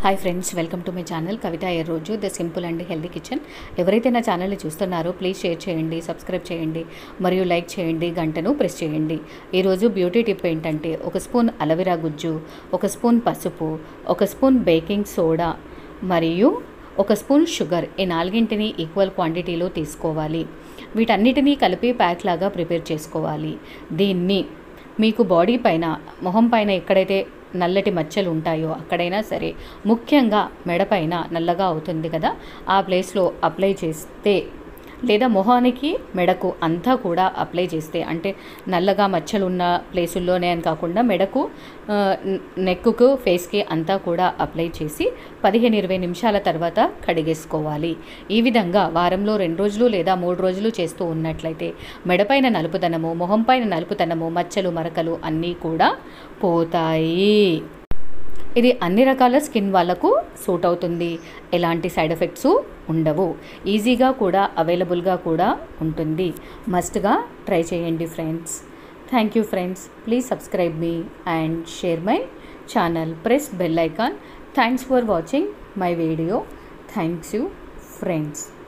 hi friends welcome to my channel Kavitha ఏ రోజు the simple and healthy kitchen ఎవరైతే నా ఛానల్ని చూస్తున్నారో ప్లీజ్ షేర్ చేయండి సబ్స్క్రైబ్ చేయండి మరియు లైక్ చేయండి గంటను ప్రెస్ చేయండి ఈరోజు బ్యూటీ టిప్ ఏంటంటే ఒక స్పూన్ అలవిరా గుజ్జు ఒక స్పూన్ పసుపు ఒక స్పూన్ బేకింగ్ సోడా మరియు ఒక స్పూన్ షుగర్ ఈ నాలుగింటిని ఈక్వల్ క్వాంటిటీలో తీసుకోవాలి వీటన్నిటినీ కలిపి ప్యాక్ లాగా ప్రిపేర్ చేసుకోవాలి దీన్ని మీకు బాడీ పైన మొహం పైన ఎక్కడైతే నల్లటి మచ్చలు ఉంటాయో అక్కడైనా సరే ముఖ్యంగా మెడ పైన నల్లగా అవుతుంది కదా ఆ ప్లేస్లో అప్లై చేస్తే లేదా మొహానికి మెడకు అంతా కూడా అప్లై చేస్తే అంటే నల్లగా మచ్చలు ఉన్న ప్లేసుల్లోనే అని కాకుండా మెడకు ఆ, నెక్కుకు ఫేస్కి అంతా కూడా అప్లై చేసి పదిహేను ఇరవై నిమిషాల తర్వాత కడిగేసుకోవాలి ఈ విధంగా వారంలో రెండు రోజులు లేదా మూడు రోజులు చేస్తూ ఉన్నట్లయితే మెడపైన నలుపుదనము మొహం పైన నలుపుదనము మచ్చలు మరకలు అన్నీ కూడా పోతాయి ఇది అన్ని రకాల స్కిన్ వాళ్ళకు సూట్ అవుతుంది ఎలాంటి సైడ్ ఎఫెక్ట్స్ ఉండవు ఈజీగా కూడా అవైలబుల్గా కూడా ఉంటుంది మస్ట్గా ట్రై చేయండి friends thank you friends please subscribe me and share my channel press bell icon thanks for watching my video thanks you friends